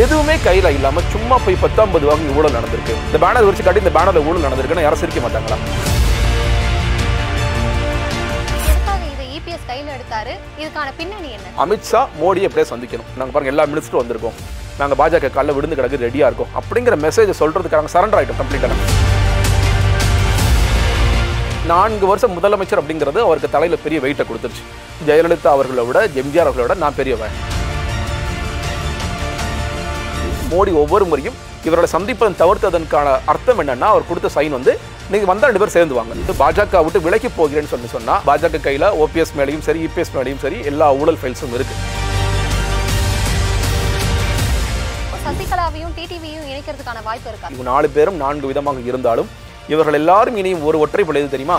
எதுவுமே கையில இல்லாம சும்மா போய் பத்தொன்பது வகை ஊழல் நடந்திருக்கு இந்த பேனர் விரிச்சு காட்டி இந்த பேனர்ல ஊழல் நடந்திருக்குன்னு யாரும் சிரிக்க மாட்டாங்களா எதுக்காக இதை இபிஎஸ் கையில் எடுத்தாரு இதுக்கான பின்னணி என்ன அமித்ஷா மோடியை எப்படியே சந்திக்கணும் நாங்க பாருங்க எல்லா மினிஸ்டரும் வந்திருக்கோம் நாங்க பாஜக காலில் விழுந்து கிடக்கு ரெடியா இருக்கோம் அப்படிங்கிற மெசேஜ் சொல்றதுக்காக சரண்டர் ஆயிட்டோம் கம்ப்ளீட்டாக நான்கு வருஷம் முதலமைச்சர் அப்படிங்கிறது அவருக்கு தலையில பெரிய வெயிட்டை கொடுத்துருச்சு ஜெயலலிதா அவர்களை விட எம்ஜிஆர் அவர்களை விட நான் பெரியவன் மோடி ஒவ்வொரு முறையும் இவரோட சந்திப்பதன் தவிர்த்ததற்கான அர்த்தம் என்னன்னா அவர் கொடுத்த சைன் வந்து நீங்க வந்தா ரெண்டு பேர் சேர்ந்து வாங்க இது பாஜக விட்டு விலக்கி போகிறேன்னு சொல்லி சொன்னா பாஜக கையில ஓபிஎஸ் மேலையும் சரி இபிஎஸ் மேலையும் சரி எல்லா ஊழல் ஃபைல்ஸும் இருக்கு சசிகலாவையும் டிடிவியும் இணைக்கிறதுக்கான வாய்ப்பு இருக்கா இவங்க நாலு பேரும் நான்கு விதமாக இருந்தாலும் இவர்கள் எல்லாரும் இனியும் ஒரு ஒற்றை பிள்ளைது தெரியுமா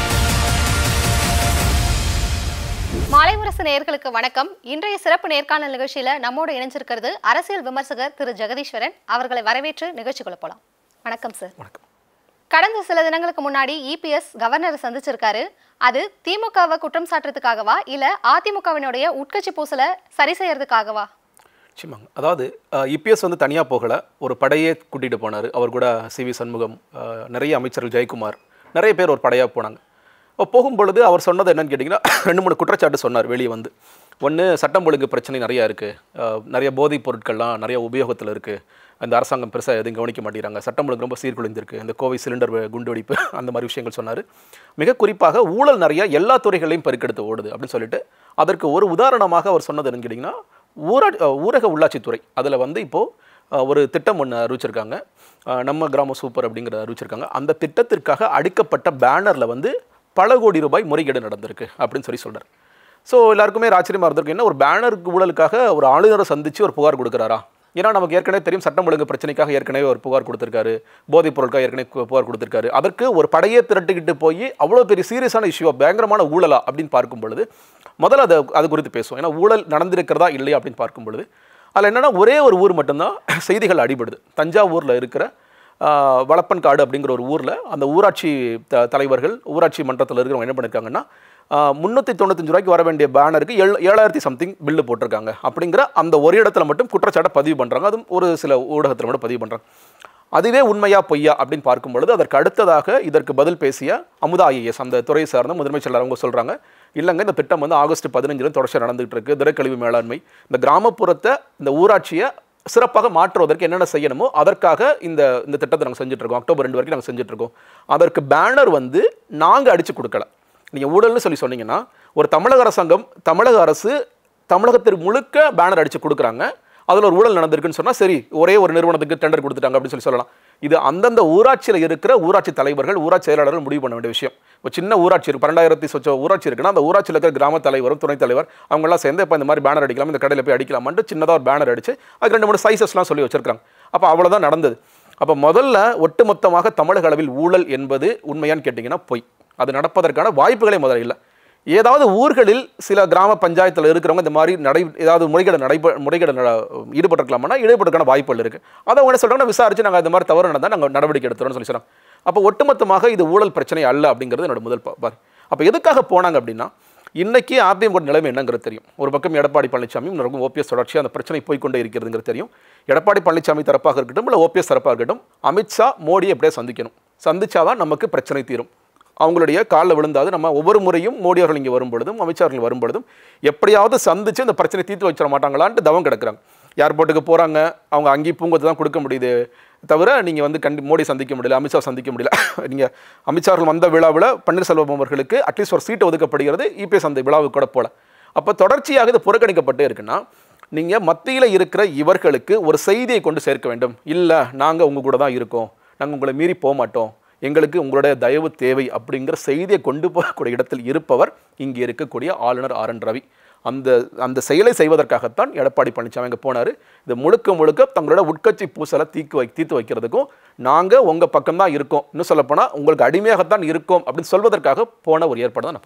மாலை முரசு நேயர்களுக்கு வணக்கம் இன்றைய சிறப்பு நேர்காணல் நிகழ்ச்சியில நம்மோடு இணைஞ்சிருக்கிறது அரசியல் விமர்சகர் திரு ஜெகதீஸ்வரன் அவர்களை வரவேற்று நிகழ்ச்சிக்குள்ள போலாம் வணக்கம் சார் வணக்கம் கடந்த சில தினங்களுக்கு முன்னாடி இபிஎஸ் கவர்னரை சந்திச்சிருக்காரு அது திமுகவை குற்றம் சாட்டுறதுக்காகவா இல்ல அதிமுகவினுடைய உட்கட்சி பூசலை சரி செய்யறதுக்காகவா நிச்சயமாங்க அதாவது இபிஎஸ் வந்து தனியாக போகலை ஒரு படையே கூட்டிகிட்டு போனார் அவர் கூட சி வி சண்முகம் அஹ், நிறைய அமைச்சர்கள் ஜெயக்குமார் நிறைய பேர் ஒரு படையாக போனாங்க அப்போ போகும்பொழுது அவர் சொன்னது என்னன்னு கேட்டிங்கன்னா ரெண்டு மூணு குற்றச்சாட்டு சொன்னார் வெளியே வந்து ஒன்று சட்டம் ஒழுங்கு பிரச்சனை நிறையா இருக்குது நிறைய போதைப் பொருட்கள்லாம் நிறைய உபயோகத்தில் இருக்குது அந்த அரசாங்கம் பெருசாக எதுவும் கவனிக்க மாட்டேங்கிறாங்க சட்டம் ஒழுங்கு ரொம்ப சீர்குலைந்திருக்கு இந்த கோவை சிலிண்டர் வெ- குண்டுவெடிப்பு அந்த மாதிரி விஷயங்கள் சொன்னார் மிக குறிப்பாக ஊழல் நிறைய எல்லா துறைகளையும் பெருக்கெடுத்து ஓடுது அப்படின்னு சொல்லிட்டு அதற்கு ஒரு உதாரணமாக அவர் சொன்னது என்னன்னு கேட்டிங்கன்னா ஊரா அஹ் ஊரக உள்ளாட்சித்துறை அதில் வந்து இப்போது ஒரு திட்டம் ஒன்று அறிவிச்சிருக்காங்க அஹ் நம்ம கிராம சூப்பர் அப்படிங்கிறத அறிவிச்சிருக்காங்க அந்த திட்டத்திற்காக அடிக்கப்பட்ட பேனரில் வந்து பல கோடி ரூபாய் முறைகேடு நடந்திருக்கு அப்படின்னு சொல்லி சொல்கிறார் ஸோ எல்லாருக்குமே ஒரு ஆச்சரியமாக இருந்திருக்கு என்ன ஒரு பேனருக்கு ஊழலுக்காக ஒரு ஆளுநரை சந்தித்து ஒரு புகார் கொடுக்குறாரா ஏன்னா நமக்கு ஏற்கனவே தெரியும் சட்டம் ஒழுங்கு பிரச்சனைக்காக ஏற்கனவே ஒரு புகார் கொடுத்துருக்காரு போதைப் பொருட்காக ஏற்கனவே கு- புகார் கொடுத்துருக்காரு அதற்கு ஒரு படையே திரட்டிக்கிட்டு போய் அவ்வளோ பெரிய சீரியஸான இஷ்யூ பயங்கரமான ஊழலா அப்படின்னு பார்க்கும் பொழுது முதல்ல அதை அது குறித்து பேசுவோம் ஏன்னா ஊழல் நடந்திருக்கிறதா இல்லையா அப்படின்னு பார்க்கும் பொழுது அதில் என்னன்னா ஒரே ஒரு ஊர் மட்டும்தான் செய்திகள் அடிபடுது தஞ்சாவூரில் இருக்கிற ஆஹ், வளப்பன்காடு அப்படிங்கிற ஒரு ஊரில் அந்த ஊராட்சி த தலைவர்கள் ஊராட்சி மன்றத்தில் இருக்கிறவங்க என்ன பண்ணியிருக்காங்கன்னா முந்நூற்றி தொண்ணூத்தஞ்சு ரூபாய்க்கு வர வேண்டிய பேனருக்கு ஏழு ஏழாயிரத்தி சம்திங் பில்லு போட்டிருக்காங்க அப்படிங்கிற அந்த ஒரு இடத்துல மட்டும் குற்றச்சாட்டை பதிவு பண்ணுறாங்க அதுவும் ஒரு சில ஊடகத்தில் மட்டும் பதிவு பண்ணுறாங்க அதுவே உண்மையா பொய்யா அப்படின்னு பார்க்கும் பொழுது அதற்கு அடுத்ததாக இதற்கு பதில் பேசிய அமுதா ஐஏஎஸ் அந்த துறை சார்ந்த முதன்மை செயலர் அவங்க சொல்கிறாங்க இல்லைங்க இந்த திட்டம் வந்து ஆகஸ்ட் பதினஞ்சுல தொடர்ச்சியாக நடந்துகிட்டு இருக்கு திடக்கழிவு மேலாண்மை இந்த கிராமப்புறத்தை இந்த ஊராட்சியை சிறப்பாக மாற்றுவதற்கு என்னென்ன செய்யணுமோ அதற்காக இந்த இந்த திட்டத்தை நாங்கள் செஞ்சுட்டு இருக்கோம் அக்டோபர் ரெண்டு வரைக்கும் நாங்கள் செஞ்சுட்டு இருக்கோம் அதற்கு பேனர் வந்து நாங்கள் அடிச்சு கொடுக்கல நீங்கள் ஊழல்னு சொல்லி சொன்னீங்கன்னா ஒரு தமிழக அரசாங்கம் தமிழக அரசு தமிழகத்திற்கு முழுக்க பேனர் அடிச்சு கொடுக்குறாங்க அதில் ஒரு ஊழல் நடந்திருக்குன்னு சொன்னால் சரி ஒரே ஒரு நிறுவனத்துக்கு டெண்டர் கொடுத்துட்டாங்க அப்படின்னு சொல்லி சொல்லலாம் இது அந்தந்த ஊராட்சியில் இருக்கிற ஊராட்சி தலைவர்கள் ஊராட்சி செயலாளர்கள் முடிவு பண்ண வேண்டிய விஷயம் ஒரு சின்ன ஊராட்சி இருக்கு பன்னெண்டாயிரத்தி சொச்ச ஊராட்சி இருக்குன்னா அந்த ஊராட்சியில் இருக்கிற கிராம தலைவரும் துணைத் தலைவர் அவங்கெல்லாம் சேர்ந்து இப்போ இந்த மாதிரி பேனர் அடிக்கலாம் இந்த கடையில் போய் அடிக்கலாமான்ட்டு சின்னதாக ஒரு பேனர் அடிச்சு அதுக்கு ரெண்டு மூணு சைஸஸ்லாம் சொல்லி வச்சிருக்காங்க அப்போ அவ்வளோதான் நடந்தது அப்போ முதல்ல ஒட்டுமொத்தமாக தமிழக அளவில் ஊழல் என்பது உண்மையான்னு கேட்டிங்கன்னா பொய் அது நடப்பதற்கான வாய்ப்புகளே முதல்ல இல்லை ஏதாவது ஊர்களில் சில கிராம பஞ்சாயத்தில் இருக்கிறவங்க இந்த மாதிரி நடை ஏதாவது முறைகேடு நடைபெ முறைகேடு நட- ஈடுபட்டிருக்கலாம்னா ஈடுபட்டிருக்கான வாய்ப்புகள் இருக்குது அதை அவங்க என்ன சொல்கிறாங்கன்னா விசாரிச்சு நாங்கள் இந்த மாதிரி தவறு நடந்தால் நாங்கள் நடவடிக்கை எடுத்துறோம்னு சொல்லி சொல்கிறாங்க அப்போ ஒட்டுமொத்தமாக இது ஊழல் பிரச்சனை அல்ல அப்படிங்கிறது என்னோட முதல் பா- பார் அப்போ எதுக்காக போனாங்க அப்படின்னா இன்னைக்கு அதிமுக நிலைமை என்னங்கிறது தெரியும் ஒரு பக்கம் எடப்பாடி பழனிசாமி இன்னொரு பக்கம் ஓபிஎஸ் தொடர்ச்சி அந்த பிரச்சனை போய்க்கொண்டே இருக்கிறதுங்கிறது தெரியும் எடப்பாடி பழனிசாமி தரப்பாக இருக்கட்டும் இல்லை ஓபிஎஸ் தரப்பாக இருக்கட்டும் அமித்ஷா மோடியை எப்படியே சந்திக்கணும் சந்திச்சாதான் நமக்கு பிரச்சனை தீரும் அவங்களுடைய காலில் விழுந்தாது நம்ம ஒவ்வொரு முறையும் மோடி அவர்கள் இங்கே வரும் பொழுதும் அமைச்சர் அவர்கள் வரும் பொழுதும் எப்படியாவது சந்திச்சு இந்த பிரச்சனை தீர்த்து வச்சிட மாட்டாங்களான்ட்டு தவம் கிடக்குறாங்க ஏர்போர்ட்டுக்கு போகிறாங்க அவங்க அங்கேயும் பூங்கொத்து தான் கொடுக்க முடியுது தவிர நீங்கள் வந்து கண்டி மோடி சந்திக்க முடியல அமித்ஷா சந்திக்க முடியல நீங்கள் அமித்ஷா அவர்கள் வந்த விழாவில் பன்னீர்செல்வம் அவர்களுக்கு அட்லீஸ்ட் ஒரு சீட்டு ஒதுக்கப்படுகிறது இபிஎஸ் அந்த விழாவுக்கு கூட போல அப்போ தொடர்ச்சியாக இது புறக்கணிக்கப்பட்டே இருக்குன்னா நீங்கள் மத்தியில் இருக்கிற இவர்களுக்கு ஒரு செய்தியை கொண்டு சேர்க்க வேண்டும் இல்லை நாங்கள் உங்கள் கூட தான் இருக்கோம் நாங்கள் உங்களை மீறி போக மாட்டோம் எங்களுக்கு உங்களுடைய தயவு தேவை அப்படிங்கிற செய்தியை கொண்டு போகக்கூடிய இடத்தில் இருப்பவர் இங்கே இருக்கக்கூடிய ஆளுநர் ஆர் என் ரவி அந்த அந்த செயலை செய்வதற்காகத்தான் எடப்பாடி பழனிசாமி அங்கே போனார் இது முழுக்க முழுக்க தங்களோட உட்கட்சி பூசலை தீக்கு வை தீர்த்து வைக்கிறதுக்கும் நாங்கள் உங்கள் பக்கம் தான் இருக்கோம் இன்னும் சொல்லப்போனால் உங்களுக்கு அடிமையாகத்தான் இருக்கோம் அப்படின்னு சொல்வதற்காக போன ஒரு ஏற்பாடு தான் நான் பார்க்குறேன்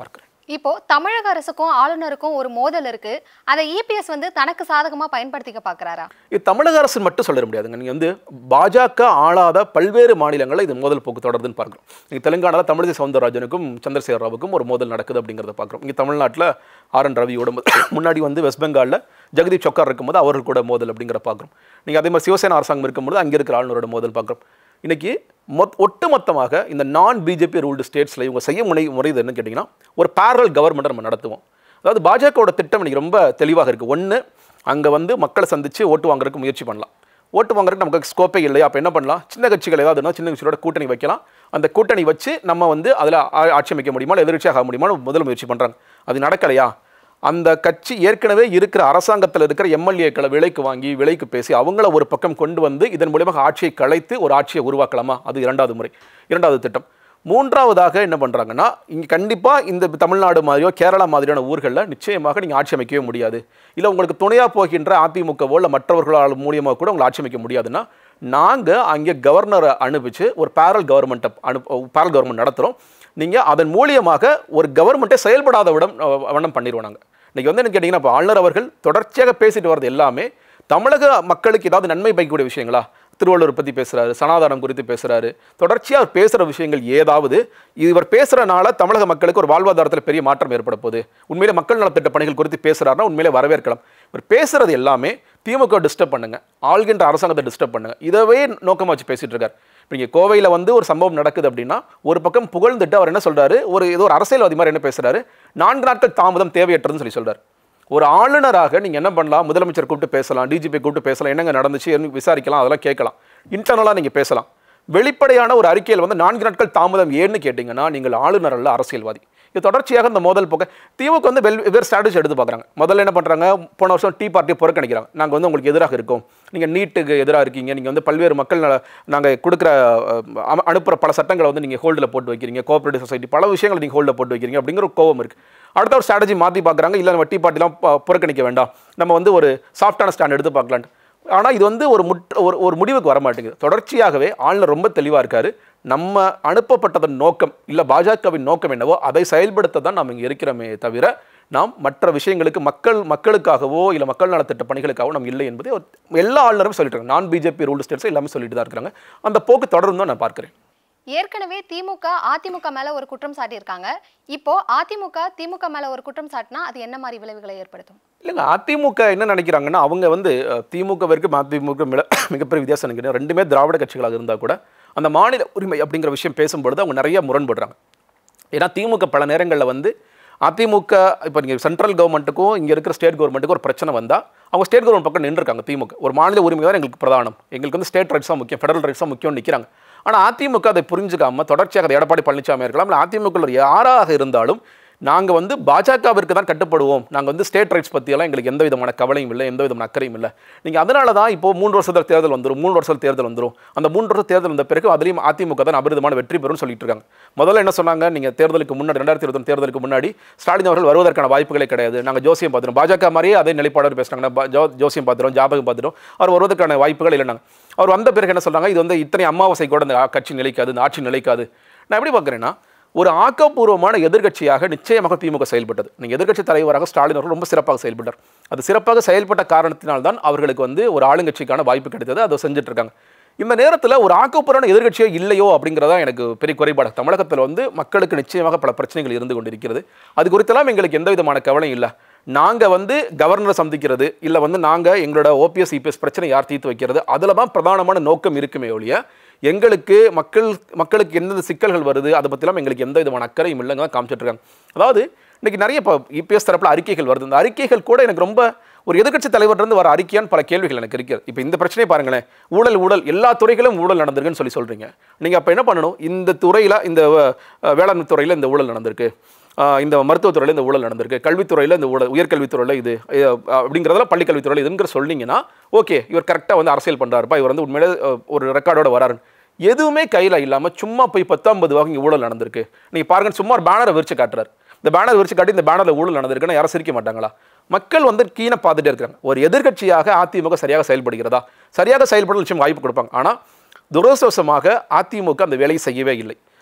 இப்போ தமிழக அரசுக்கும் ஆளுநருக்கும் ஒரு மோதல் இருக்கு அதை இபிஎஸ் வந்து தனக்கு சாதகமா பயன்படுத்திக்க பாக்குறாரா இது தமிழக அரசு மட்டும் சொல்லிட முடியாதுங்க நீங்கள் வந்து பாஜக ஆளாத பல்வேறு மாநிலங்களில் இது மோதல் போக்கு தொடருதுன்னு பார்க்குறோம் நீங்கள் தெலுங்கானாவில் தமிழிசை சவுந்தரராஜனுக்கும் சந்திரசேகர ராவுக்கும் ஒரு மோதல் நடக்குது அப்படிங்கிறத பார்க்குறோம் இங்கே தமிழ்நாட்டில் ஆர் என் ரவியோட மோ- முன்னாடி வந்து வெஸ்ட் பெங்காலில் ஜெகதீப் சொக்கார் இருக்கும்போது அவர்கள் கூட மோதல் அப்படிங்கிற பார்க்குறோம் நீங்கள் அதே மாதிரி சிவசேனா அரசாங்கம் இருக்கும்போது அங்கே இருக்கிற ஆளுநரோட மோதல் பார்க்குறோம் இன்னைக்கு மொத் ஒட்டுமொத்தமாக இந்த நான் பிஜேபி ரூல்டு ஸ்டேட்ஸில் இவங்க செய்ய முனை முறைது என்ன கேட்டிங்கன்னா ஒரு பேரல் கவர்மெண்ட்டை நம்ம நடத்துவோம் அதாவது பாஜகவோட திட்டம் இன்னைக்கு ரொம்ப தெளிவாக இருக்குது ஒன்று அங்கே வந்து மக்களை சந்தித்து ஓட்டு வாங்குறதுக்கு முயற்சி பண்ணலாம் ஓட்டு வாங்குறதுக்கு நமக்கு ஸ்கோப்பே இல்லையா அப்போ என்ன பண்ணலாம் சின்ன கட்சிகள் ஏதாவது இருந்தால் சின்ன கட்சிகளோட கூட்டணி வைக்கலாம் அந்த கூட்டணி வச்சு நம்ம வந்து அதில் ஆட்சி அமைக்க முடியுமா இல்லை எதிர்ச்சியாக முடியுமா முதல் முயற்சி பண்ணுறாங்க அது நடக்கலையா அந்த கட்சி ஏற்கனவே இருக்கிற அரசாங்கத்தில் இருக்கிற எம்எல்ஏக்களை விலைக்கு வாங்கி விலைக்கு பேசி அவங்கள ஒரு பக்கம் கொண்டு வந்து இதன் மூலியமாக ஆட்சியை கலைத்து ஒரு ஆட்சியை உருவாக்கலாமா அது இரண்டாவது முறை இரண்டாவது திட்டம் மூன்றாவதாக என்ன பண்ணுறாங்கன்னா இங்கே கண்டிப்பாக இந்த தமிழ்நாடு மாதிரியோ கேரளா மாதிரியான ஊர்களில் நிச்சயமாக நீங்கள் ஆட்சி அமைக்கவே முடியாது இல்லை உங்களுக்கு துணையாக போகின்ற அதிமுகவோ இல்லை மற்றவர்களால் மூலியமாக கூட உங்களை ஆட்சி அமைக்க முடியாதுன்னா நாங்கள் அங்கே கவர்னரை அனுப்பிச்சு ஒரு பேரல் கவர்மெண்ட்டை அனு பேரல் கவர்மெண்ட் நடத்துகிறோம் நீங்கள் அதன் மூலியமாக ஒரு கவர்மெண்ட்டை செயல்படாத விடம் அஹ், வண்ணம் பண்ணிடுவோம் நாங்கள் இன்றைக்கி வந்து என்ன கேட்டிங்கன்னா இப்போ ஆளுநர் அவர்கள் தொடர்ச்சியாக பேசிட்டு வர்றது எல்லாமே தமிழக மக்களுக்கு ஏதாவது நன்மை பயக்கக்கூடிய விஷயங்களா திருவள்ளுவர் பற்றி பேசுகிறாரு சனாதனம் குறித்து பேசுகிறாரு தொடர்ச்சியாக அவர் பேசுகிற விஷயங்கள் ஏதாவது இவர் பேசுகிறனால தமிழக மக்களுக்கு ஒரு வாழ்வாதாரத்தில் பெரிய மாற்றம் ஏற்பட போகுது உண்மையிலே மக்கள் நலத்திட்ட பணிகள் குறித்து பேசுகிறாருன்னா உண்மையிலே வரவேற்கலாம் இவர் பேசுகிறது எல்லாமே திமுக டிஸ்டர்ப் பண்ணுங்க ஆள்கின்ற அரசாங்கத்தை டிஸ்டர்ப் பண்ணுங்க இதவே நோக்கமாக வச்சு பேசிட்டு இருக்கார் இப்போ இங்கே கோவையில் வந்து ஒரு சம்பவம் நடக்குது அப்படின்னா ஒரு பக்கம் புகழ்ந்துட்டு அவர் என்ன சொல்றாரு ஒரு ஏதோ ஒரு அரசியல்வாதி மாதிரி என்ன பேசுறாரு நான்கு நாட்கள் தாமதம் தேவையற்றதுன்னு சொல்லி சொல்றாரு ஒரு ஆளுநராக நீங்கள் என்ன பண்ணலாம் முதலமைச்சர் கூப்பிட்டு பேசலாம் டிஜிபி கூப்பிட்டு பேசலாம் என்னங்க நடந்துச்சு என்ன விசாரிக்கலாம் அதெல்லாம் கேட்கலாம் இன்டர்னலாக நீங்கள் பேசலாம் வெளிப்படையான ஒரு அறிக்கையில் வந்து நான்கு நாட்கள் தாமதம் ஏன்னு கேட்டிங்கன்னா நீங்கள் ஆளுநர் அல்ல அரசியல்வாதி இது தொடர்ச்சியாக இந்த மோதல் போக்க திமுக வந்து வெல் வெவ்வேறு ஸ்ட்ராட்டஜி எடுத்து பார்க்குறாங்க முதல்ல என்ன பண்ணுறாங்க போன வருஷம் டீ பார்ட்டியை புறக்கணிக்கிறாங்க நாங்கள் வந்து உங்களுக்கு எதிராக இருக்கோம் நீங்கள் நீட்டுக்கு எதிராக இருக்கீங்க நீங்கள் வந்து பல்வேறு மக்கள் நாங்கள் கொடுக்குற அஹ், அனுப்புகிற பல சட்டங்களை வந்து நீங்கள் ஹோல்டில் போட்டு வைக்கிறீங்க கோஆபரேட்டிவ் சொசைட்டி பல விஷயங்களை நீங்கள் ஹோல்டில் போட்டு வைக்கிறீங்க அப்படிங்கிற ஒரு கோவம் இருக்குது அடுத்த ஒரு ஸ்ட்ராட்டஜி மாற்றி பார்க்குறாங்க இல்லை நம்ம டீ பார்ட்டிலாம் ப- புறக்கணிக்க வேண்டாம் நம்ம வந்து ஒரு சாஃப்டான ஸ்டாண்ட் எடுத்து பார்க்கலான்ட்டு ஆனால் இது வந்து ஒரு முட் ஒரு ஒரு முடிவுக்கு வர மாட்டேங்குது தொடர்ச்சியாகவே ஆளுநர் ரொம்ப தெளிவாக இருக்காரு நம்ம அனுப்பப்பட்டதன் நோக்கம் இல்லை பாஜகவின் நோக்கம் என்னவோ அதை செயல்படுத்த தான் நாம் இங்கே இருக்கிறோமே தவிர நாம் மற்ற விஷயங்களுக்கு மக்கள் மக்களுக்காகவோ இல்லை மக்கள் நலத்திட்ட பணிகளுக்காகவோ நாம் இல்லை என்பதை ஒரு- எல்லா ஆளுநரும் சொல்லிட்டு இருக்காங்க நான் பிஜேபி ரூல் ஸ்டேட்ஸ் எல்லாமே சொல்லிட்டு தான் இருக்கிறாங்க அந்த போக்கு தொடரும் தான் நான் பார்க்கிறேன் ஏற்கனவே திமுக அதிமுக மேல ஒரு குற்றம் சாட்டியிருக்காங்க இப்போ அதிமுக திமுக மேல ஒரு குற்றம் சாட்டினா அது என்ன மாதிரி விளைவுகளை ஏற்படுத்தும் இல்லைங்க அதிமுக என்ன நினைக்கிறாங்கன்னா அவங்க வந்து அஹ், திமுகவிற்கு அதிமுக மிக மிகப்பெரிய வித்தியாசம் நினைக்கிறேன் ரெண்டுமே திராவிட கட்சிகளாக இருந்தால் கூட அந்த மாநில உரிமை அப்படிங்கிற விஷயம் பேசும்பொழுது அவங்க நிறைய முரண்படுறாங்க ஏன்னா திமுக பல நேரங்களில் வந்து அதிமுக இப்போ நீங்கள் சென்ட்ரல் கவர்மெண்ட்டுக்கும் இங்கே இருக்கிற ஸ்டேட் கவர்மெண்ட்டுக்கும் ஒரு பிரச்சனை வந்தால் அவங்க ஸ்டேட் கவர்மெண்ட் பக்கம் நின்றுருக்காங்க திமுக ஒரு மாநில உரிமை தான் எங்களுக்கு பிரதானம் எங்களுக்கு வந்து ஸ்டேட் ரைட்ஸ் தான் முக்கியம் ஃபெடரல் ரைட்ஸ் தான் முக்கியம்னு நிற்கிறாங்க ஆனால் அதிமுக அதை புரிஞ்சுக்காம தொடர்ச்சியாக அது எடப்பாடி பழனிசாமி இருக்கலாம் இல்லை அதிமுக ல யாராக இருந்தாலும் நாங்கள் வந்து பாஜகவிற்கு தான் கட்டுப்படுவோம் நாங்கள் வந்து ஸ்டேட் ரைட்ஸ் பற்றியெல்லாம் எங்களுக்கு எந்த விதமான கவலையும் இல்லை எந்த விதமான அக்கறையும் இல்லை நீங்கள் அதனால தான் இப்போ மூன்று வருஷத்தில் தேர்தல் வந்துடும் மூணு வருஷத்தில் தேர்தல் வந்துடும் அந்த மூன்று வருஷம் தேர்தல் வந்த பிறகு அதுலேயும் அதிமுக தான் அபரிதமான வெற்றி பெறும்னு சொல்லிட்டு இருக்காங்க முதல்ல என்ன சொன்னாங்க நீங்கள் தேர்தலுக்கு முன்னாடி ரெண்டாயிரத்தி இருபத்தி தேர்தலுக்கு முன்னாடி ஸ்டாலின் அவர்கள் வருவதற்கான வாய்ப்புகளே கிடையாது நாங்கள் ஜோசியம் பார்த்துறோம் பாஜக மாதிரியே அதே நிலைப்பாடு பேசுனாங்க பா- ஜோ ஜோசியம் பார்த்துறோம் ஜாபகம் பார்த்துறோம் அவர் வருவதற்கான வாய்ப்புகள் இல்லைனாங்க அவர் வந்த பிறகு என்ன சொல்றாங்க இது வந்து இத்தனை அமாவாசை கூட இந்த கட்சி நிலைக்காது இந்த ஆட்சி நிலைக்காது நான் எப்படி பார்க்குறேன்னா ஒரு ஆக்கப்பூர்வமான எதிர்க்கட்சியாக நிச்சயமாக திமுக செயல்பட்டது நீங்கள் எதிர்க்கட்சி தலைவராக ஸ்டாலின் அவர்கள் ரொம்ப சிறப்பாக செயல்பட்டார் அது சிறப்பாக செயல்பட்ட காரணத்தினால்தான் அவர்களுக்கு வந்து ஒரு ஆளுங்கட்சிக்கான வாய்ப்பு கிடைத்தது அதை செஞ்சுட்டு இருக்காங்க இந்த நேரத்தில் ஒரு ஆக்கப்பூர்வமான எதிர்க்கட்சியோ இல்லையோ அப்படிங்கிறதா எனக்கு பெரிய குறைபாடு தமிழகத்தில் வந்து மக்களுக்கு நிச்சயமாக பல பிரச்சனைகள் இருந்து கொண்டிருக்கிறது அது குறித்தெல்லாம் எங்களுக்கு எந்த விதமான கவலையும் இல்லை நாங்கள் வந்து கவர்னரை சந்திக்கிறது இல்லை வந்து நாங்கள் எங்களோட ஓபிஎஸ் இபிஎஸ் பிரச்சனை யார் தீர்த்து வைக்கிறது அதில் தான் பிரதானமான நோக்கம் இருக்குமே ஒழிய எங்களுக்கு மக்கள் மக்களுக்கு எந்தெந்த சிக்கல்கள் வருது அதை பற்றிலாம் எங்களுக்கு எந்த விதமான அக்கறையும் இல்லைங்க தான் காமிச்சிட்டு இருக்காங்க அதாவது இன்னைக்கு நிறைய இப்போ இபிஎஸ் தரப்பில் அறிக்கைகள் வருது இந்த அறிக்கைகள் கூட எனக்கு ரொம்ப ஒரு எதிர்க்கட்சி தலைவர்லேருந்து வர அறிக்கையான்னு பல கேள்விகள் எனக்கு இருக்குது இப்போ இந்த பிரச்சனையை பாருங்களேன் ஊழல் ஊழல் எல்லா துறைகளும் ஊழல் நடந்திருக்குன்னு சொல்லி சொல்கிறீங்க நீங்கள் அப்போ என்ன பண்ணணும் இந்த துறையில் இந்த அஹ், வேளாண்மை துறையில் இந்த ஊழல் நடந்திருக்கு ஆஹ் இந்த மருத்துவத்துறையில் இந்த ஊழல் நடந்திருக்கு கல்வித்துறையில் இந்த ஊழல் உயர்கல்வித்துறையில் இது அஹ் அப்படிங்கிறதுல பள்ளிக்கல்வித்துறையில் இதுங்கிற சொன்னீங்கன்னா ஓகே இவர் கரெக்டாக வந்து அரசியல் பண்ணுறாருப்பா இவர் வந்து உண்மையிலே அஹ், ஒரு ரெக்கார்டோட வராருன்னு எதுவுமே கையில் இல்லாமல் சும்மா போய் பத்தொன்பது வகை இங்கே ஊழல் நடந்திருக்கு நீங்கள் பாருங்க சும்மா ஒரு பேனரை விரிச்சு காட்டுறாரு இந்த பேனர் விரிச்சு காட்டி இந்த பேனரில் ஊழல் நடந்திருக்குன்னு யாரும் சிரிக்க மாட்டாங்களா மக்கள் வந்து கீழே பார்த்துட்டே இருக்கிறாங்க ஒரு எதிர்க்கட்சியாக அதிமுக சரியாக செயல்படுகிறதா சரியாக செயல்பட நிச்சயம் வாய்ப்பு கொடுப்பாங்க ஆனால் துரதிருஷ்டவசமாக அதிமுக அந்த வேலையை செய்யவே இல்லை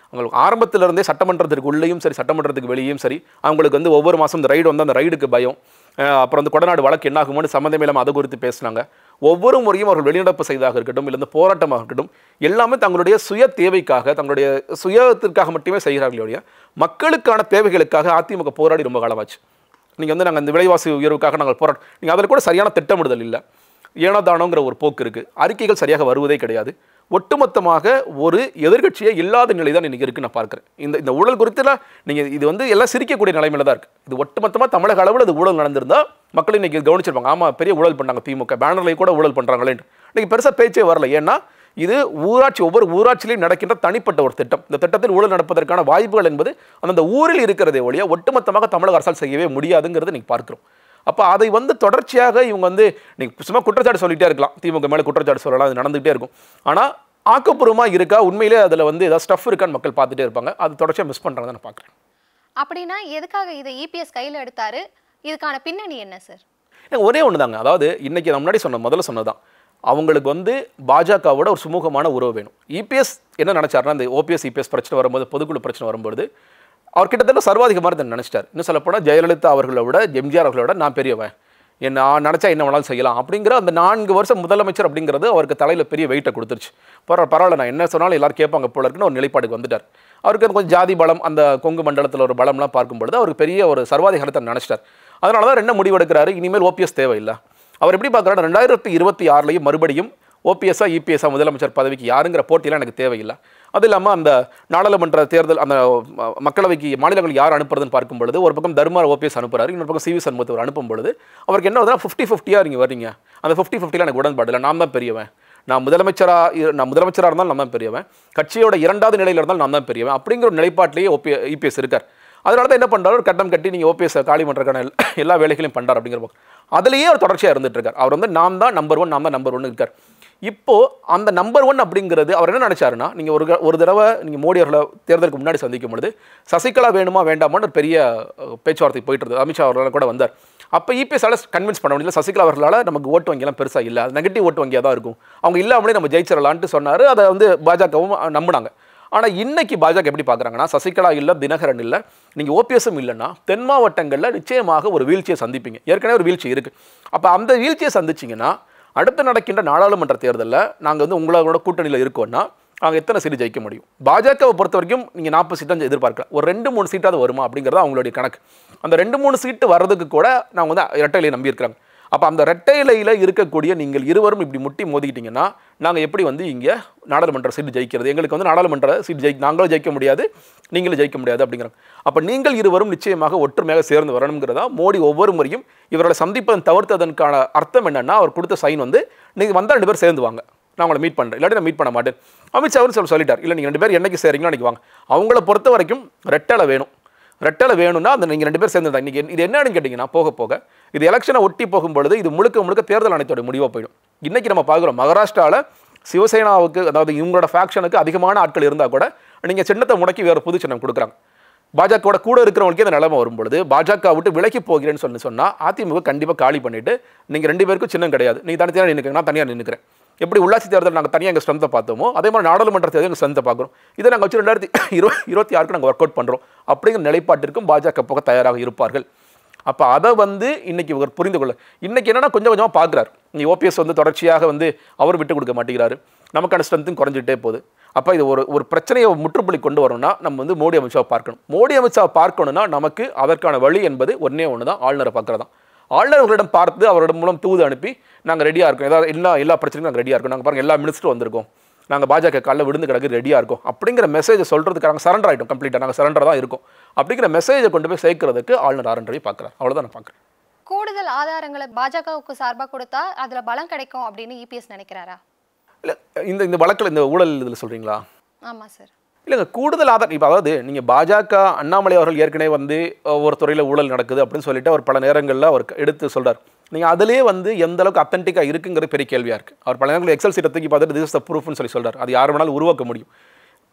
அவங்களுக்கு ஆரம்பத்திலிருந்தே சட்டமன்றத்திற்கு உள்ளேயும் சரி சட்டமன்றத்துக்கு வெளியும் சரி அவங்களுக்கு வந்து ஒவ்வொரு மாதம் இந்த ரைடு வந்து அந்த ரைடுக்கு பயம் அஹ் அப்புறம் வந்து கொடநாடு வழக்கு என்ன ஆகுமோன்னு சம்மந்தமே இல்லாமல் அதை குறித்து பேசினாங்க ஒவ்வொரு முறையும் அவர்கள் வெளிநடப்பு செய்ததாக இருக்கட்டும் இல்லை இந்த போராட்டமாக இருக்கட்டும் எல்லாமே தங்களுடைய சுய தேவைக்காக தங்களுடைய சுயத்திற்காக மட்டுமே செய்கிறார்களே ஒழிய மக்களுக்கான தேவைகளுக்காக அதிமுக போராடி ரொம்ப காலமாச்சு நீங்கள் வந்து நாங்கள் இந்த விலைவாசி உயர்வுக்காக நாங்கள் போராட்டம் நீங்கள் அதில் கூட சரியான திட்டமிடுதல் இல்லை ஏனோதானோங்கிற ஒரு போக்கு இருக்குது அறிக்கைகள் சரியாக வருவதே கிடையாது ஒட்டுமொத்தமாக ஒரு எதிர்க்கட்சியே இல்லாத நிலை தான் இன்றைக்கி இருக்குது நான் பார்க்குறேன் இந்த இந்த ஊழல் குறித்துலாம் நீங்கள் இது வந்து எல்லாம் சிரிக்கக்கூடிய நிலைமையில தான் இருக்குது இது ஒட்டுமொத்தமாக தமிழக அளவில் இது ஊழல் நடந்திருந்தா மக்கள் இன்றைக்கி கவனிச்சிருப்பாங்க ஆமாம் பெரிய ஊழல் பண்ணாங்க திமுக பேனர்லேயே கூட ஊழல் பண்ணுறாங்களேன்ட்டு இன்றைக்கி பெருசாக பேச்சே வரல ஏன்னா இது ஊராட்சி ஒவ்வொரு ஊராட்சியிலையும் நடக்கின்ற தனிப்பட்ட ஒரு திட்டம் இந்த திட்டத்தில் ஊழல் நடப்பதற்கான வாய்ப்புகள் என்பது அந்தந்த ஊரில் இருக்கிறதே ஒழிய ஒட்டுமொத்தமாக தமிழக அரசால் செய்யவே முடியாதுங்கிறத நீங்கள் பார்க்குறோம் அப்போ அதை வந்து தொடர்ச்சியாக இவங்க வந்து நீங்கள் சும்மா குற்றச்சாட்டு சொல்லிட்டே இருக்கலாம் திமுக மேலே குற்றச்சாட்டு சொல்லலாம் அது நடந்துகிட்டே இருக்கும் ஆனால் ஆக்கப்பூர்வமாக இருக்கா உண்மையிலே அதில் வந்து ஏதாவது ஸ்டஃப் இருக்கான்னு மக்கள் பார்த்துட்டே இருப்பாங்க அது தொடர்ச்சியாக மிஸ் பண்ணுறதை நான் பார்க்குறேன் அப்படின்னா எதுக்காக இதை இபிஎஸ் கையில் எடுத்தாரு இதுக்கான பின்னணி என்ன சார் எனக்கு ஒரே ஒன்று தாங்க அதாவது இன்னைக்கு நான் முன்னாடி சொன்ன முதல்ல சொன்னதான் அவங்களுக்கு வந்து பாஜகவோட ஒரு சுமூகமான உறவு வேணும் இபிஎஸ் என்ன நினச்சாருன்னா இந்த ஓபிஎஸ் இபிஎஸ் பிரச்சனை வரும்போது பொதுக்குழு பிரச்சனை வரும்போது அவர் கிட்டத்தட்ட சர்வாதிக மாதிரி தான் நினச்சிட்டார் இன்னும் சொல்லப்போனால் ஜெயலலிதா அவர்களை விட எம்ஜிஆர் அவர்களை விட நான் பெரியவன் என்ன நான் நினச்சா என்ன வேணாலும் செய்யலாம் அப்படிங்கிற அந்த நான்கு வருஷம் முதலமைச்சர் அப்படிங்கிறது அவருக்கு தலையில் பெரிய வெயிட்டை கொடுத்துருச்சு பரவாயில்ல பரவாயில்ல நான் என்ன சொன்னாலும் எல்லாரும் கேட்பாங்க போல இருக்குன்னு ஒரு நிலைப்பாடுக்கு வந்துட்டார் அவருக்கு கொஞ்சம் ஜாதி பலம் அந்த கொங்கு மண்டலத்தில் ஒரு பலம்லாம் பார்க்கும்பொழுது அவருக்கு பெரிய ஒரு சர்வாதிகாரத்தை நினச்சிட்டார் அதனால தான் என்ன முடிவெடுக்கிறாரு இனிமேல் ஓபிஎஸ் தேவையில்லை அவர் எப்படி பார்க்குறாரு ரெண்டாயிரத்தி இருபத்தி ஆறுலையும் மறுபடியும் ஓபிஎஸ்ஸா இபிஎஸ்ஸா முதலமைச்சர் பதவிக்கு யாருங்கிற போட்டியெல்லாம் எனக்கு தேவையில்லை அது இல்லாமல் அந்த நாடாளுமன்ற தேர்தல் அந்த ம- மக்களவைக்கு மாநிலங்கள் யார் அனுப்புறதுன்னு பார்க்கும் பொழுது ஒரு பக்கம் தர்மார் ஓபிஎஸ் அனுப்புறாரு இன்னொரு பக்கம் சிவி சண்முகத்தவர் அனுப்பும் பொழுது அவருக்கு என்ன வருதுன்னா ஃபிஃப்டி ஃபிஃப்டியாக நீங்கள் வர்றீங்க அந்த ஃபிஃப்டி ஃபிஃப்டியில் எனக்கு உடன்பாடு இல்லை நான் தான் பெரியவன் நான் முதலமைச்சராக நான் முதலமைச்சராக இருந்தாலும் நான் தான் பெரியவன் கட்சியோட இரண்டாவது நிலையில் இருந்தாலும் நான் தான் பெரியவன் அப்படிங்கிற ஒரு நிலைப்பாட்டிலேயே ஓபி இபிஎஸ் இருக்கார் அதனால தான் என்ன பண்ணுறாரு ஒரு கட்டம் கட்டி நீங்கள் ஓபிஎஸ் காலி பண்ணுறதுக்கான எல்லா- எல்லா வேலைகளையும் பண்ணுறாரு அப்படிங்கிற பக்கம் அதுலேயே அவர் தொடர்ச்சியாக இருந்துட்டு இருக்கார் அவர் வந்து நான் தான் நம்பர் ஒன் நான் தான் நம்பர் ஒன் இருக்கார் இப்போ அந்த நம்பர் ஒன் அப்படிங்கிறது அவர் என்ன நினைச்சாருன்னா நீங்கள் ஒரு க- ஒரு தடவை நீங்கள் மோடி அவர்களை தேர்தலுக்கு முன்னாடி சந்திக்கும் பொழுது சசிகலா வேணுமா வேண்டாமான்னு ஒரு பெரிய அஹ், பேச்சுவார்த்தை போயிட்டு இருந்தது அமித்ஷா அவர்களால் கூட வந்தார் அப்போ இபிஎஸ்ஆல கன்வின்ஸ் பண்ண முடியல சசிகலா அவர்களால் நமக்கு ஓட்டு வங்கியெல்லாம் பெருசாக இல்லை அது நெகட்டிவ் ஓட்டு வங்கியாக தான் இருக்கும் அவங்க இல்லாமலே நம்ம ஜெயிச்சிடலான்ட்டு சொன்னார் அதை வந்து பாஜகவும் நம்பினாங்க ஆனால் இன்னைக்கு பாஜக எப்படி பார்க்குறாங்கன்னா சசிகலா இல்லை தினகரன் இல்லை நீங்கள் ஓபிஎஸும் இல்லைன்னா தென் மாவட்டங்களில் நிச்சயமாக ஒரு வீழ்ச்சியை சந்திப்பீங்க ஏற்கனவே ஒரு வீழ்ச்சி இருக்குது அப்போ அந்த வீழ்ச்சியை சந்திச்சிங்கன்னா அடுத்து நடக்கின்ற நாடாளுமன்ற தேர்தலில் நாங்கள் வந்து உங்களோட கூட்டணியில் இருக்கோம்னா நாங்கள் எத்தனை சீட்டு ஜெயிக்க முடியும் பாஜகவை பொறுத்த வரைக்கும் நீங்கள் நாற்பது சீட்டு தான் எதிர்பார்க்கலாம் ஒரு ரெண்டு மூணு சீட்டாவது வருமா அப்படிங்கிறது அவங்களுடைய கணக்கு அந்த ரெண்டு மூணு சீட்டு வர்றதுக்கு கூட நாங்கள் வந்து இரட்டையிலை நம்பி இருக்கிறாங்க அப்போ அந்த ரெட்டையிலையில் இருக்கக்கூடிய நீங்கள் இருவரும் இப்படி முட்டி மோதிக்கிட்டீங்கன்னா நாங்கள் எப்படி வந்து இங்கே நாடாளுமன்ற சீட்டு ஜெயிக்கிறது எங்களுக்கு வந்து நாடாளுமன்ற சீட்டு ஜெயி நாங்களும் ஜெயிக்க முடியாது நீங்களும் ஜெயிக்க முடியாது அப்படிங்கிறாங்க அப்போ நீங்கள் இருவரும் நிச்சயமாக ஒற்றுமையாக சேர்ந்து வரணுங்கிறதா மோடி ஒவ்வொரு முறையும் இவர்களை சந்திப்பதன் தவிர்த்ததற்கான அர்த்தம் என்னன்னா அவர் கொடுத்த சைன் வந்து நீங்கள் வந்தால் ரெண்டு பேர் சேர்ந்து வாங்க நான் உங்களை மீட் பண்ணுறேன் இல்லாட்டி நான் மீட் பண்ண மாட்டேன் அமித்ஷா அவரும் சொல்ல சொல்லிட்டார் இல்லை நீங்கள் ரெண்டு பேர் என்னைக்கு சேரீங்களோ அன்றைக்கி வாங்க அவங்கள பொறுத்த வரைக்கும் ரெட்டலை வேணும் ரெட்டலை வேணும்னா அந்த நீங்கள் ரெண்டு பேர் சேர்ந்து இன்றைக்கி இது என்னன்னு கேட்டிங்கன்னா போக போக இது எலெக்ஷனை ஒட்டி போகும்பொழுது இது முழுக்க முழுக்க தேர்தல் ஆணையத்தோட முடிவாக போயிடும் இன்றைக்கி நம்ம பார்க்குறோம் மகாராஷ்டிராவில் சிவசேனாவுக்கு அதாவது இவங்களோட ஃபேக்ஷனுக்கு அதிகமான ஆட்கள் இருந்தால் கூட நீங்கள் சின்னத்தை முடக்கி வேறு புது சின்னம் கொடுக்குறாங்க பாஜகவோட கூட இருக்கிறவங்களுக்கே இந்த நிலைமை வரும்பொழுது பாஜக விட்டு விலக்கி போகிறேன்னு சொல்லி சொன்னால் அதிமுக கண்டிப்பாக காலி பண்ணிவிட்டு நீங்கள் ரெண்டு பேருக்கும் சின்னம் கிடையாது நீங்கள் தனித்தனியாக நின்றுக்கிறேன் நான் தனியாக நின்றுக்கிறேன் எப்படி உள்ளாட்சி தேர்தல் நாங்கள் தனியாக எங்கள் ஸ்ட்ரென்த்தை பார்த்தோமோ அதே மாதிரி நாடாளுமன்ற தேர்தல் எங்கள் ஸ்ட்ரென்த்தை பார்க்குறோம் இதை நாங்கள் வச்சு ரெண்டாயிரத்தி இரு இருபத்தி ஆறுக்கு நாங்கள் ஒர்க் அவுட் பண்ணுறோம் அப்படிங்கிற நிலைப்பாட்டிற்கும் பாஜக போக தயாராக இருப்பார்கள் அப்போ அதை வந்து இன்னைக்கு இவர் புரிந்து கொள்ள இன்னைக்கு என்னன்னா கொஞ்சம் கொஞ்சமாக பார்க்குறாரு நீ ஓபிஎஸ் வந்து தொடர்ச்சியாக வந்து அவர் விட்டு கொடுக்க மாட்டேங்கிறாரு நமக்கான ஸ்ட்ரென்த்தும் குறைஞ்சிட்டே போகுது அப்போ இது ஒரு ஒரு பிரச்சனையை முற்றுப்புள்ளி கொண்டு வரணும்னா நம்ம வந்து மோடி அமித்ஷாவை பார்க்கணும் மோடி அமித்ஷாவை பார்க்கணும்னா நமக்கு அதற்கான வழி என்பது ஒன்றே ஒன்று தான் ஆளுநரை பார்க்குறது தான் ஆளுநர் அவர்களிடம் பார்த்து அவரிடம் மூலம் தூது அனுப்பி நாங்கள் ரெடியாக இருக்கோம் ஏதாவது எல்லா எல்லா பிரச்சனையும் நாங்கள் ரெடியாக இருக்கோம் நாங்கள் பாருங்கள் எல்லா மினிஸ்டரும் வந்திருக்கோம் நாங்கள் பாஜக காலில் விழுந்து கிடக்கு ரெடியாக இருக்கோம் அப்படிங்கிற மெசேஜை சொல்கிறதுக்கு நாங்கள் சரண்டர் ஆகிட்டோம் கம்ப்ளீட்டாக நாங்கள் சரண்டர் தான் இருக்கோம் அப்படிங்கிற மெசேஜை கொண்டு போய் சேர்க்கறதுக்கு ஆளுநர் ஆர் என் ரவி பார்க்குறாரு அவ்வளோதான் நான் பார்க்குறேன் கூடுதல் ஆதாரங்களை பாஜகவுக்கு சார்பாக கொடுத்தா அதுல பலம் கிடைக்கும் அப்படின்னு இபிஎஸ் நினைக்கிறாரா இல்லை இந்த இந்த வழக்கில் இந்த ஊழல் இதில் சொல்கிறீங்களா ஆமா சார் இல்லைங்க கூடுதல் ஆதாரம் இப்போ அதாவது நீங்கள் பாஜக அண்ணாமலை அவர்கள் ஏற்கனவே வந்து அஹ், ஒரு துறையில் ஊழல் நடக்குது அப்படின்னு சொல்லிட்டு அவர் பல நேரங்களில் அவர் எடுத்து சொல்றார் நீங்கள் அதிலே வந்து எந்த அளவுக்கு அத்தன்டிக்காக இருக்குங்கிறது பெரிய கேள்வியாக இருக்குது அவர் பல நேரங்களில் எக்ஸல் சீட்டை தூக்கி பார்த்துட்டு திஸ் த ப்ரூஃப்னு சொல்லி சொல்றார் அது யார் வேணாலும் உருவாக்க முடியும்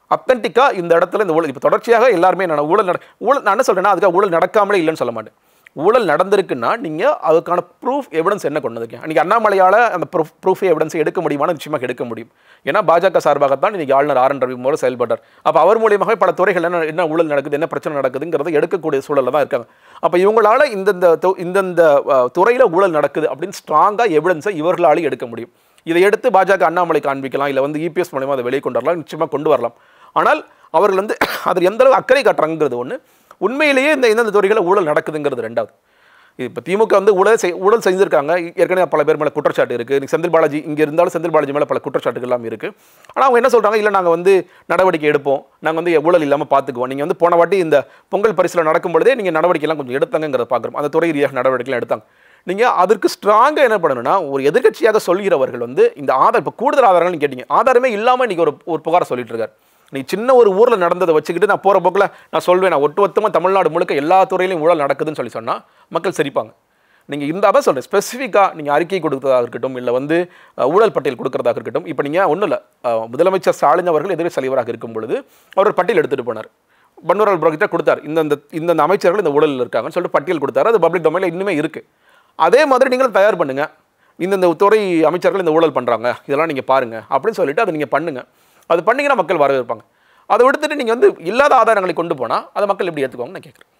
அத்தன்டிக்காக இந்த இடத்துல இந்த ஊழல் இப்போ தொடர்ச்சியாக எல்லாருமே நான் ஊழல் நட ஊழல் நான் என்ன சொல்கிறேன்னா அதுக்காக ஊழல் நடக்காமலே இல்லைன்னு சொல்ல மாட்டேன் ஊழல் நடந்திருக்குன்னா நீங்கள் அதுக்கான ப்ரூஃப் எவிடன்ஸ் என்ன கொண்டு வந்திருக்கீங்க அன்றைக்கி அண்ணாமலையால் அந்த ப்ரூஃப் ப்ரூஃப் எவிடன்ஸ் எடுக்க முடியுமான்னு நிச்சயமாக எடுக்க முடியும் ஏன்னா பாஜக சார்பாகத்தான் இன்றைக்கி ஆளுநர் ஆர் என் ரவி மூலம் செயல்பட்டார் அப்போ அவர் மூலியமாக பல துறைகள் என்ன என்ன ஊழல் நடக்குது என்ன பிரச்சனை நடக்குதுங்கிறத எடுக்கக்கூடிய சூழலில் தான் இருக்காங்க அப்போ இவங்களால இந்தந்த தொ- இந்தந்த துறையில் ஊழல் நடக்குது அப்படின்னு ஸ்ட்ராங்காக எவிடன்ஸை இவர்களாலே எடுக்க முடியும் இதை எடுத்து பாஜக அண்ணாமலை காண்பிக்கலாம் இல்லை வந்து இபிஎஸ் மூலயமா அதை வெளியே கொண்டு வரலாம் நிச்சயமாக கொண்டு வரலாம் ஆனால் அவர்கள் வந்து அதில் எந்த அளவு அக்கறை காட்டுறாங்கிறது ஒன்று உண்மையிலேயே இந்த எந்தெந்த துறைகளில் ஊழல் நடக்குதுங்கிறது ரெண்டாவது இப்போ திமுக வந்து ஊழல் செய் ஊழல் செஞ்சிருக்காங்க ஏற்கனவே பல பேர் மேலே குற்றச்சாட்டு இருக்குது இன்னைக்கு செந்தில் பாலாஜி இங்கே இருந்தாலும் செந்தில் பாலாஜி மேலே பல குற்றச்சாட்டுகள் எல்லாம் இருக்குது ஆனால் அவங்க என்ன சொல்கிறாங்க இல்லை நாங்கள் வந்து நடவடிக்கை எடுப்போம் நாங்கள் வந்து ஊழல் இல்லாமல் பார்த்துக்குவோம் நீங்கள் வந்து போன வாட்டி இந்த பொங்கல் பரிசில் நடக்கும் பொழுதே நீங்கள் நடவடிக்கைலாம் கொஞ்சம் எடுத்தாங்கிறத பார்க்குறோம் அந்த துறை ரீதியாக நடவடிக்கைலாம் எடுத்தாங்க நீங்கள் அதற்கு ஸ்ட்ராங்காக என்ன பண்ணணும்னா ஒரு எதிர்க்கட்சியாக சொல்கிறவர்கள் வந்து இந்த ஆதார் இப்போ கூடுதல் ஆதாரங்கள்னு கேட்டீங்க ஆதாரமே இல்லாமல் இன்றைக்கி ஒரு ஒரு புகாரை சொல்லிட்டு இருக்காரு நீ சின்ன ஒரு ஊரில் நடந்ததை வச்சுக்கிட்டு நான் போகிற போக்கில் நான் சொல்வேன் நான் ஒட்டுமொத்தமாக தமிழ்நாடு முழுக்க எல்லா துறையிலையும் ஊழல் நடக்குதுன்னு சொல்லி சொன்னால் மக்கள் சிரிப்பாங்க நீங்கள் இருந்தால் தான் சொல்கிறேன் ஸ்பெசிஃபிக்காக நீங்கள் அறிக்கை கொடுக்கறதாக இருக்கட்டும் இல்லை வந்து அஹ், ஊழல் பட்டியல் கொடுக்கறதாக இருக்கட்டும் இப்போ நீங்கள் ஒன்றும் இல்லை முதலமைச்சர் ஸ்டாலின் அவர்கள் எதிர்க்கட்சி தலைவராக இருக்கும் பொழுது அவர் பட்டியல் எடுத்துகிட்டு போனார் பன்வரால் புரோகிட்ட கொடுத்தார் இந்தந்த இந்தந்த அமைச்சர்கள் இந்த ஊழலில் இருக்காங்கன்னு சொல்லிட்டு பட்டியல் கொடுத்தாரு அது பப்ளிக் டொமைனில் இன்னுமே இருக்குது அதே மாதிரி நீங்களும் தயார் பண்ணுங்கள் இந்தந்த துறை அமைச்சர்கள் இந்த ஊழல் பண்ணுறாங்க இதெல்லாம் நீங்கள் பாருங்கள் அப்படின்னு சொல்லிட்டு அதை நீங்கள் பண்ணுங்கள் அது பண்ணீங்கன்னா மக்கள் வரவேற்பாங்க அதை விடுத்துட்டு நீங்கள் வந்து இல்லாத ஆதாரங்களை கொண்டு போனால் அதை மக்கள் எப்படி ஏற்றுக்குவாங்கன்னு நான் கேட்குறேன்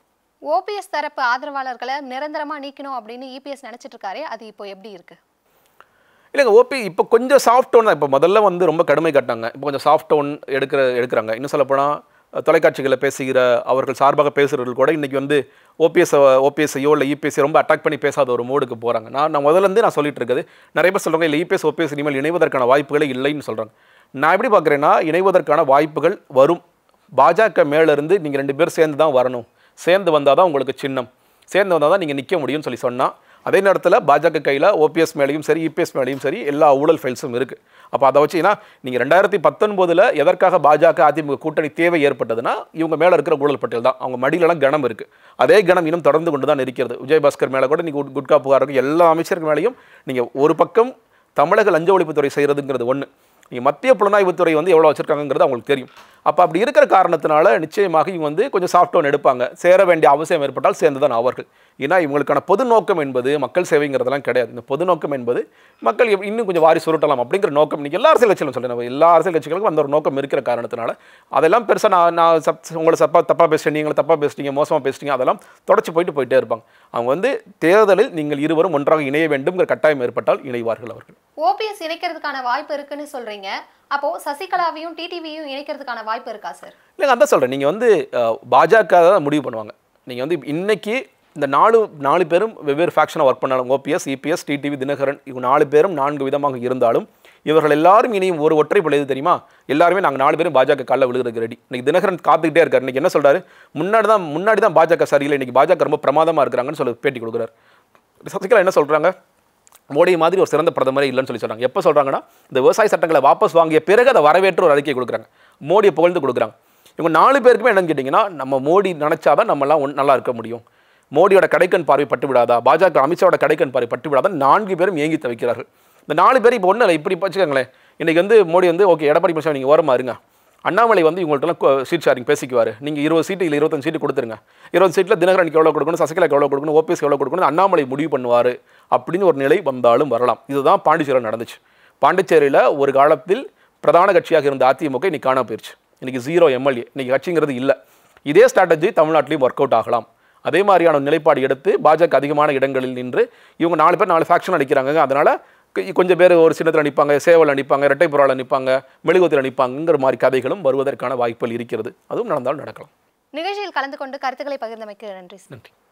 ஓபிஎஸ் தரப்பு ஆதரவாளர்களை நிரந்தரமா நீக்கணும் அப்படின்னு இபிஎஸ் நினைச்சிட்டு இருக்காரே அது இப்போ எப்படி இருக்கு இல்லைங்க ஓபி இப்போ கொஞ்சம் சாஃப்ட் டோன் தான் இப்போ முதல்ல வந்து ரொம்ப கடுமை காட்டினாங்க இப்போ கொஞ்சம் சாஃப்ட் டோன் எடுக்கிற எடுக்கிறாங்க இன்னும் சொல்லப்போனால் தொலைக்காட்சிகளில் பேசுகிற அவர்கள் சார்பாக பேசுகிறவர்கள் கூட இன்றைக்கி வந்து ஓபிஎஸ் ஓபிஎஸ்ஐயோ இல்லை இபிஎஸ்சி ரொம்ப அட்டாக் பண்ணி பேசாத ஒரு மோடுக்கு போகிறாங்க நான் நான் முதல்ல இருந்தே நான் சொல்லிட்டு இருக்குது நிறைய பேர் சொல்கிறாங்க இல்லை இபிஎஸ் ஓபிஎஸ் இனிமேல் இணைவதற்கான வாய்ப்புகளே இல்லைன்னு சொல்கிறாங்க நான் எப்படி பார்க்குறேன்னா இணைவதற்கான வாய்ப்புகள் வரும் பாஜக மேலேருந்து நீங்கள் ரெண்டு பேரும் சேர்ந்து தான் வரணும் சேர்ந்து வந்தால் தான் உங்களுக்கு சின்னம் சேர்ந்து வந்தால் தான் நீங்கள் நிற்க முடியும்னு சொல்லி சொன்னால் அதே நேரத்தில் பாஜக கையில் ஓபிஎஸ் மேலேயும் சரி இபிஎஸ் மேலேயும் சரி எல்லா ஊழல் ஃபைல்ஸும் இருக்குது அப்போ அதை வச்சு ஏன்னா நீங்கள் ரெண்டாயிரத்தி பத்தொன்பதில் எதற்காக பாஜக அதிமுக கூட்டணி தேவை ஏற்பட்டதுன்னா இவங்க மேலே இருக்கிற ஊழல் பட்டியல் தான் அவங்க மடியிலலாம் கணம் இருக்குது அதே கணம் இன்னும் தொடர்ந்து கொண்டு தான் இருக்கிறது விஜயபாஸ்கர் மேலே கூட நீங்கள் குட்கா புகார் இருக்கு எல்லா அமைச்சர்கள் மேலேயும் நீங்கள் ஒரு பக்கம் தமிழக லஞ்ச ஒழிப்புத்துறை செய்கிறதுங்கிறது ஒன்று நீங்கள் மத்திய புலனாய்வுத்துறை வந்து எவ்வளோ வச்சிருக்காங்கிறது அவங்களுக்கு தெரியும் அப்போ அப்படி இருக்கிற காரணத்தினால நிச்சயமாக இவங்க வந்து கொஞ்சம் சாஃப்ட் டோன் எடுப்பாங்க சேர வேண்டிய அவசியம் ஏற்பட்டால் சேர்ந்து தான் ஆவார்கள் ஏன்னா இவங்களுக்கான பொது நோக்கம் என்பது மக்கள் சேவைங்கிறதெல்லாம் கிடையாது இந்த பொது நோக்கம் என்பது மக்கள் எப்- இன்னும் கொஞ்சம் வாரி சுருட்டலாம் அப்படிங்கிற நோக்கம் இன்னைக்கு எல்லா அரசியல் கட்சிகளும் சொல்கிறேன் எல்லா அரசியல் கட்சிகளுக்கும் அந்த ஒரு நோக்கம் இருக்கிற காரணத்தினால அதெல்லாம் பெருசாக நான் நான் சப் உங்களை சப்பா தப்பாக பேசுகிறேன் நீங்களை தப்பாக பேசுறீங்க மோசமாக பேசுறீங்க அதெல்லாம் தொடச்சி போயிட்டு போயிட்டே இருப்பாங்க அவங்க வந்து தேர்தலில் நீங்கள் இருவரும் ஒன்றாக இணைய வேண்டும்ங்கிற கட்டாயம் ஏற்பட்டால் இணைவார்கள் அவர்கள் ஓபிஎஸ் இணைக்கிறதுக்கான வாய்ப்பு இருக்குன்னு சொல்றீங்க அப்போ சசிகலாவையும் டிடிவியும் இணைக்கிறதுக்கான வாய்ப்பு இருக்கா சார் இல்லைங்க அதான் சொல்கிறேன் நீங்கள் வந்து அஹ், பாஜக தான் முடிவு பண்ணுவாங்க நீங்கள் வந்து இன்னைக்கு இந்த நாலு நாலு பேரும் வெவ்வேறு ஃபேக்ஷனாக ஒர்க் பண்ணாலும் ஓபிஎஸ் இபிஎஸ் டிடிவி தினகரன் இவங்க நாலு பேரும் நான்கு விதமாக இருந்தாலும் இவர்கள் எல்லாரும் இனியும் ஒரு ஒற்றை எது தெரியுமா எல்லாருமே நாங்கள் நாலு பேரும் பாஜக காலில் விழுகிறதுக்கு ரெடி இன்னைக்கு தினகரன் காத்துக்கிட்டே இருக்காரு இன்னைக்கு என்ன சொல்றாரு முன்னாடி தான் முன்னாடி தான் பாஜக சரியில்லை இன்னைக்கு பாஜக ரொம்ப பிரமாதமாக இருக்கிறாங்கன்னு சொல்லி பேட்டி கொடுக்குறாரு சசிகலா என்ன சொல்கிறாங்க மோடி மாதிரி ஒரு சிறந்த பிரதமரே இல்லைன்னு சொல்லி சொல்றாங்க எப்போ சொல்றாங்கன்னா இந்த விவசாய சட்டங்களை வாபஸ் வாங்கிய பிறகு அதை வரவேற்று ஒரு அறிக்கை கொடுக்குறாங்க மோடியை புகழ்ந்து கொடுக்குறாங்க இவங்க நாலு பேருக்குமே என்னன்னு கேட்டிங்கன்னா நம்ம மோடி நினச்சாதான் நம்மலாம் ஒன் நல்லா இருக்க முடியும் மோடியோட கடைக்கண் பார்வை பட்டு விடாதா பாஜக அமித்ஷாவோட கடைக்கண் பார்வை பட்டு விடாதா நான்கு பேரும் ஏங்கி தவிக்கிறார்கள் இந்த நாலு பேர் இப்போ ஒன்றும் இல்லை இப்படி வச்சுக்கோங்களேன் இன்னைக்கு வந்து மோடி வந்து ஓகே எடப்பாடி பழனிசாமி நீங்கள் ஓரமா இருங்க அண்ணாமலை வந்து இவங்கள்ட்டலாம் சீட் ஷேரிங் பேசிக்குவார் நீங்கள் இருபது சீட்டு இல்லை இருபத்தஞ்சு சீட்டு கொடுத்துருங்க இருபது சீட்டில் தினகரனுக்கு எவ்வளோ கொடுக்கணும் சசிகலாக்கு எவ்வளோ கொடுக்கணும் ஓபிஎஸ்க்கு எவ்வளோ கொடுக்கணும் அண்ணாமலை முடிவு பண்ணுவார் அப்படின்னு ஒரு நிலை வந்தாலும் வரலாம் இதுதான் பாண்டிச்சேரியில் நடந்துச்சு பாண்டிச்சேரியில் ஒரு காலத்தில் பிரதான கட்சியாக இருந்த அதிமுக இன்னைக்கு காணாம போயிருச்சு இன்னைக்கு ஜீரோ எம்எல்ஏ இன்னைக்கு கட்சிங்கிறது இல்லை இதே ஸ்ட்ராட்டஜி தமிழ்நாட்டிலையும் ஒர்க் அவுட் ஆகலாம் அதே மாதிரியான ஒரு நிலைப்பாடு எடுத்து பாஜக அதிகமான இடங்களில் நின்று இவங்க நாலு பேர் நாலு ஃபேக்ஷன் அடிக்கிறாங்க அதனால கொ- கொஞ்சம் பேர் ஒரு சின்னத்தில் நிற்பாங்க சேவல் நிற்பாங்க இரட்டைப்புறாவில் நிற்பாங்க மெழுகுவத்தில் நிற்பாங்கிற மாதிரி கதைகளும் வருவதற்கான வாய்ப்புகள் இருக்கிறது அதுவும் நடந்தாலும் நடக்கலாம் நிகழ்ச்சியில் கலந்து கொண்டு கருத்துக்களை பகிர்ந்தமைக்கு நன்றி சார் நன்றி